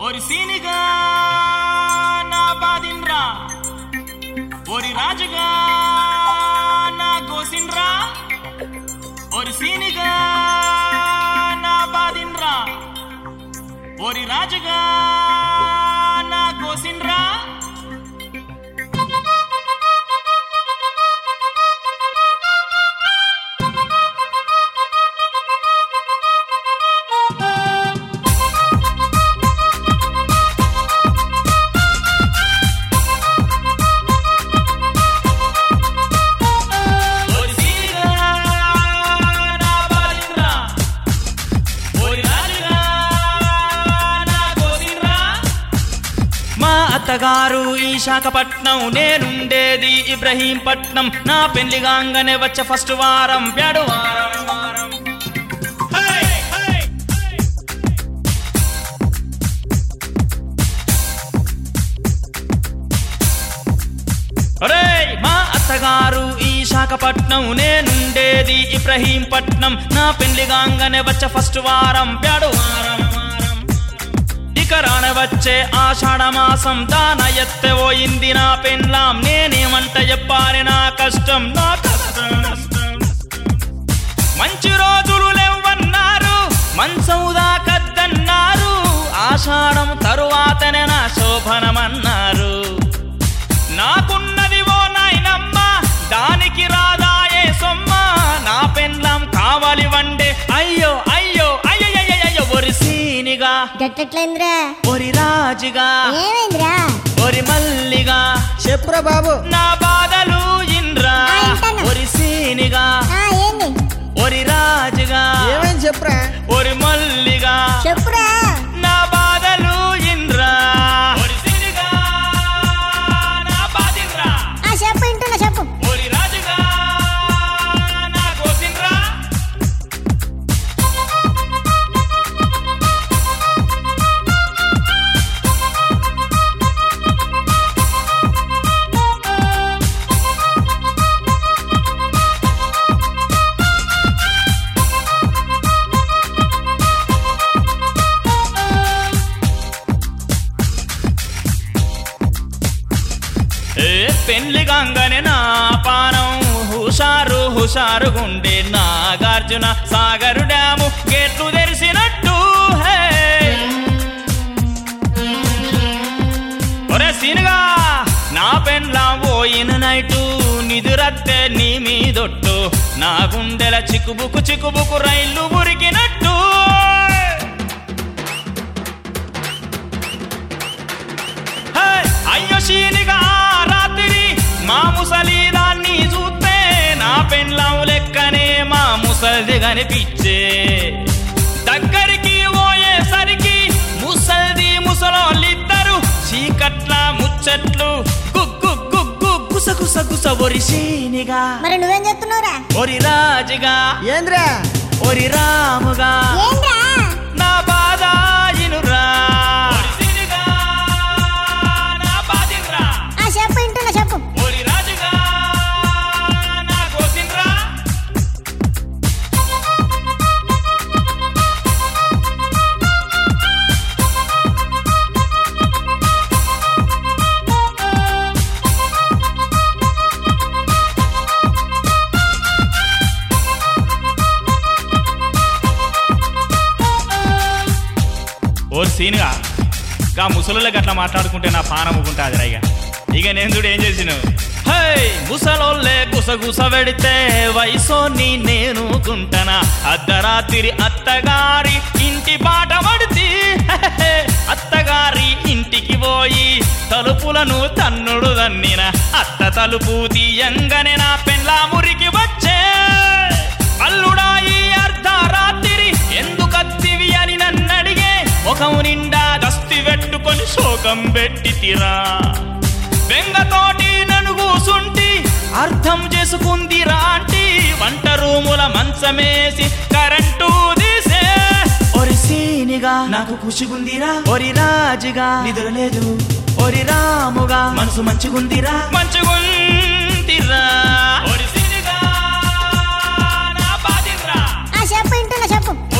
ఒరి సీనిగా నా బాదిన్రా ఒరి రాజుగా నా గోసిండ్రా ఒరి సీనిగా నా బాదిన్రా ఒరి రాజుగా నా గోసిండ్రా ఒరి సీనిగా నా బాదిన్రా ఒరి రాజుగా నా గోసిండ్రా మా అత్తగారు ఈ శాఖపట్నం నేనుండేది ఇబ్రహీంపట్నం నా పెళ్లిగాంగనే వచ్చే ఫస్ట్ వారం బ్యాడు వారం వారం హే, హే, హే. ఒరేయ్ మా అత్తగారు ఈ శాఖపట్నం నేనుండేది ఇబ్రహీంపట్నం నా పెళ్లిగాంగనే వచ్చే ఫస్ట్ వారం బ్యాడు వారం వారం ఇక రానవచ్చే ఆషాఢ మాసం దాన ఎత్తెపోయింది నా పెన్లాం నేనేమంట చెప్పాలి నా కష్టం నా కష్టం నష్టం. మంచి రోజులు లేవన్నారు మంచం దాకద్దన్నారు ఆషాఢం తరువాతనే నా శోభనమన్నారు నాకున్నది ఓ నాయనమ్మ దానికి రాదాయే సొమ్మ నా పెన్లాం కావాలి వండే అయ్యో అయ్యో అయ్యయ్యయ్యో ఒరి సీనిగా గట్టెట్లయిందిరా ఒరి రాజుగా ఏమైందిరా ఒరి మల్లిగా చెప్పురా బాబు నా బాధలు ఇంద్రా ఆ, ఇంటాను. ఒరి సీనిగా ఆ ఏంది ఒరి రాజుగా ఏమైంది చెప్పురా ఒరి మల్లిగా చెప్పురా నా బాధలు ఇంద్రా ఒరి సీనిగా నా బాధింద్రా ఆ చెప్పు ఇంటున్నా చెప్పు ఒరి రాజుగా నా గోసింద్రా ఏ పెళ్లి గంగనే నా పానం హుషారు హుషారు గుండె నాగార్జున సాగరు డ్యాము గేట్లు తెరిసినట్టు హే ఒరే సీనుగా నా పెండ్లా పోయిన నైటు నిదురత్తే నీ మీదొట్టు నా గుండెల చిక్కుబుకు చిక్కుబుకు రైళ్ళు ఉరికినట్టు హే! అయ్యో శీనిగా ఆ రాత్రి మా ముసలి దాన్ని చూస్తే నా పెండ్లం లెక్కనే మా ముసలిది కనిపించే దగ్గరికి పోయేసరికి ముసల్ది ముసలోళ్ళిద్దరు చీకట్ల ముచ్చట్లు గుగ్గు గుగ్గు గుస గుస గుస ఒరి శీనిగా మరి నువ్వేం చెప్తున్నావురా ఒరి రాజుగా ఏంద్రా ఒరి రాముగా ఏంద్రా నా బాధ ఇనురా నా బాధింద్రా ఆ చెప్పు ఇంటున్నా చెప్పు ఓరి రాజుగా నా గోసింద్రా ఓ సీనుగా గా ముసలుళ్ళకి అట్లా మాట్లాడుకుంటే నా పానం ఊకుంటాది ఇక ఇక నేను చూడు ఏం చేసిన హై ముసలోళ్ళే గుసగుస పెడితే వయసోని నేను కుంటనా అర్ధరాత్రి అత్తగారి ఇంటి బాట పడితే అత్తగారి ఇంటికి పోయి తలుపులను తన్నుడు దన్నిన అత్త తలుపు తీయంగానే నా పెండ్లా మురికి వచ్చే అల్లుడా ఈ అర్ధరాత్రి ఎందుకత్తివి అని నన్నడిగే ముఖం నిండా దస్తి పెట్టుకొని శోకం పెట్టి తిరా బెంగతోటి నన్ను కూసుంటి అర్థం చేసుకుంది రాంటి వంట రూముల మంచమేసి కరెంటు తీసే ఒరి సీనిగా నాకు ఖుషిగుందిరా ఒరి రాజుగా నిద్రలేదు ఒరి రాముగా మనసు మంచిగుందిరా మంచిగుందిరా ఒరి సీనిగా నా బాధింద్రా ఆ చెప్పు ఇంటున్నా చెప్పు